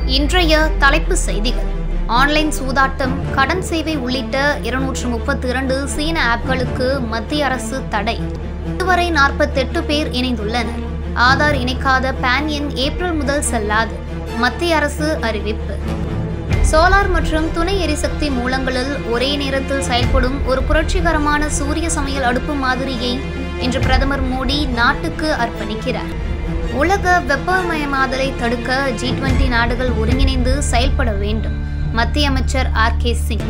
இன்றைய தலைப்பு செய்திகள் ஆன்லைன் சூதாட்டம் கடன் சேவை உள்ளிட்ட இருநூற்று முப்பத்தி இரண்டு சீன ஆப்களுக்கு மத்திய அரசு தடை இதுவரை நாற்பத்தெட்டு பேர் இணைந்துள்ளனர் ஆதார் இணைக்காத பேன் எண் ஏப்ரல் முதல் செல்லாது மத்திய அரசு அறிவிப்பு சோலார் மற்றும் துணை எரிசக்தி மூலங்களில் ஒரே நேரத்தில் செயல்படும் ஒரு புரட்சிகரமான சூரிய சமையல் அடுப்பு மாதிரியை இன்று பிரதமர் மோடி நாட்டுக்கு அர்ப்பணிக்கிறார் உலக வெப்பமயமாதலை தடுக்க ஜி டுவெண்டி நாடுகள் ஒருங்கிணைந்து செயல்பட வேண்டும் மத்திய அமைச்சர் ஆர் கே சிங்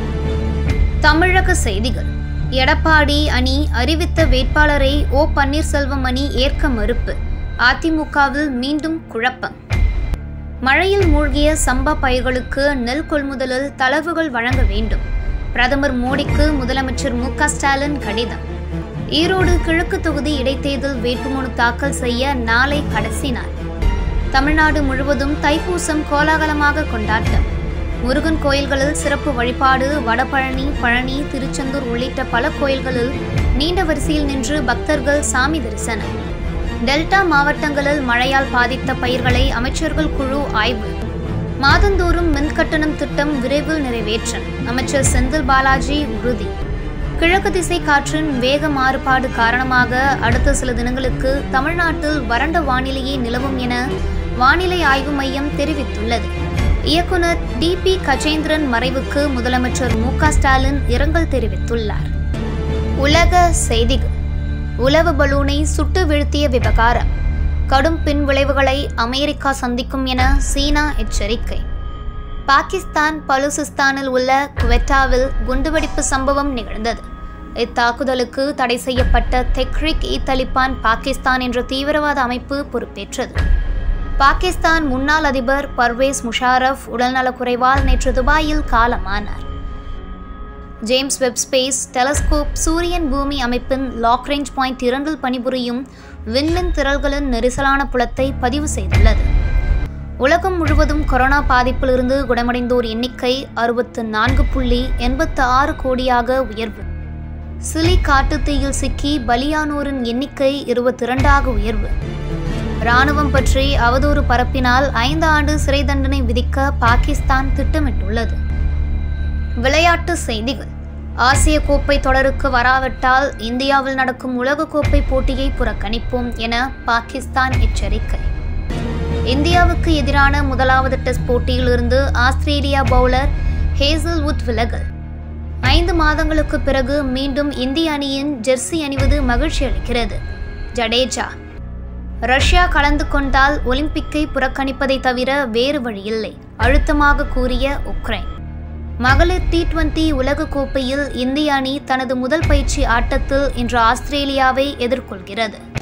தமிழக செய்திகள் எடப்பாடி அணி அறிவித்த வேட்பாளரை ஓ பன்னீர்செல்வம் அணி ஏற்க மறுப்பு அதிமுகவில் மீண்டும் குழப்பம் மழையில் மூழ்கிய சம்பா பயிர்களுக்கு நெல் கொள்முதலில் தளர்வுகள் வழங்க வேண்டும் பிரதமர் மோடிக்கு முதலமைச்சர் மு க ஸ்டாலின் கடிதம் ஈரோடு கிழக்கு தொகுதி இடைத்தேர்தல் வேட்புமனு தாக்கல் செய்ய நாளை கடைசி நாள் தமிழ்நாடு முழுவதும் தைப்பூசம் கோலாகலமாக கொண்டாட்டம் முருகன் கோயில்களில் சிறப்பு வழிபாடு வடபழனி பழனி திருச்செந்தூர் உள்ளிட்ட பல கோயில்களில் நீண்ட வரிசையில் நின்று பக்தர்கள் சாமி தரிசனம் டெல்டா மாவட்டங்களில் மழையால் பாதித்த பயிர்களை அமைச்சர்கள் குழு ஆய்வு மாதந்தோறும் மின்கட்டணம் திட்டம் விரைவில் நிறைவேற்றம் அமைச்சர் செந்தில் பாலாஜி உறுதி கிழக்கு திசை காற்றின் வேக மாறுபாடு காரணமாக அடுத்த சில தினங்களுக்கு தமிழ்நாட்டில் வறண்ட வானிலையே நிலவும் என வானிலை ஆய்வு மையம் தெரிவித்துள்ளது இயக்குனர் டி பி கஜேந்திரன் மறைவுக்கு முதலமைச்சர் மு க ஸ்டாலின் இரங்கல் தெரிவித்துள்ளார் உலக செய்திகள் உளவு பலூனை சுட்டு வீழ்த்திய விவகாரம் கடும் பின்விளைவுகளை அமெரிக்கா சந்திக்கும் என சீனா எச்சரிக்கை பாகிஸ்தான் பலுசிஸ்தானில் உள்ள குவெட்டாவில் குண்டுவெடிப்பு சம்பவம் நிகழ்ந்தது இத்தாக்குதலுக்கு தடை செய்யப்பட்ட தெக்ரிக் இ தலிபான் பாகிஸ்தான் என்ற தீவிரவாத அமைப்பு பொறுப்பேற்றது பாகிஸ்தான் முன்னாள் அதிபர் பர்வேஸ் முஷாரஃப் உடல்நலக்குறைவால் நேற்று துபாயில் காலமானார் ஜேம்ஸ் வெப் ஸ்பேஸ் டெலஸ்கோப் சூரியன் பூமி அமைப்பின் லாக் ரேஞ்ச் பாயிண்ட் இரண்டில் பணிபுரியும் விண்மின் திரள்களின் நெரிசலான புலத்தை பதிவு செய்துள்ளது உலகம் முழுவதும் கொரோனா பாதிப்பிலிருந்து குணமடைந்தோர் எண்ணிக்கை அறுபத்து நான்கு புள்ளி எண்பத்து ஆறு கோடியாக உயர்வு சிலி காட்டுத்தீயில் சிக்கி பலியானோரின் எண்ணிக்கை இருபத்தி இரண்டாக உயர்வு இராணுவம் பற்றி அவதூறு பரப்பினால் ஐந்து ஆண்டு சிறை தண்டனை விதிக்க பாகிஸ்தான் திட்டமிட்டுள்ளது விளையாட்டு செய்திகள் ஆசிய கோப்பை தொடருக்கு வராவிட்டால் இந்தியாவில் நடக்கும் உலகக்கோப்பை போட்டியை புறக்கணிப்போம் என பாகிஸ்தான் எச்சரிக்கை இந்தியாவுக்கு எதிரான முதலாவது டெஸ்ட் போட்டியிலிருந்து ஆஸ்திரேலியா பவுலர் ஹேசல்வுட் விலகல் ஐந்து மாதங்களுக்கு பிறகு மீண்டும் இந்திய அணியின் ஜெர்சி அணிவது மகிழ்ச்சி அளிக்கிறது ஜடேஜா ரஷ்யா கலந்து கொண்டால் ஒலிம்பிக்கை புறக்கணிப்பதை தவிர வேறு வழியில்லை அழுத்தமாக கூறிய உக்ரைன் மகளிர் டி டுவெண்டி உலகக்கோப்பையில் இந்திய அணி தனது முதல் பயிற்சி ஆட்டத்தில் இன்று ஆஸ்திரேலியாவை எதிர்கொள்கிறது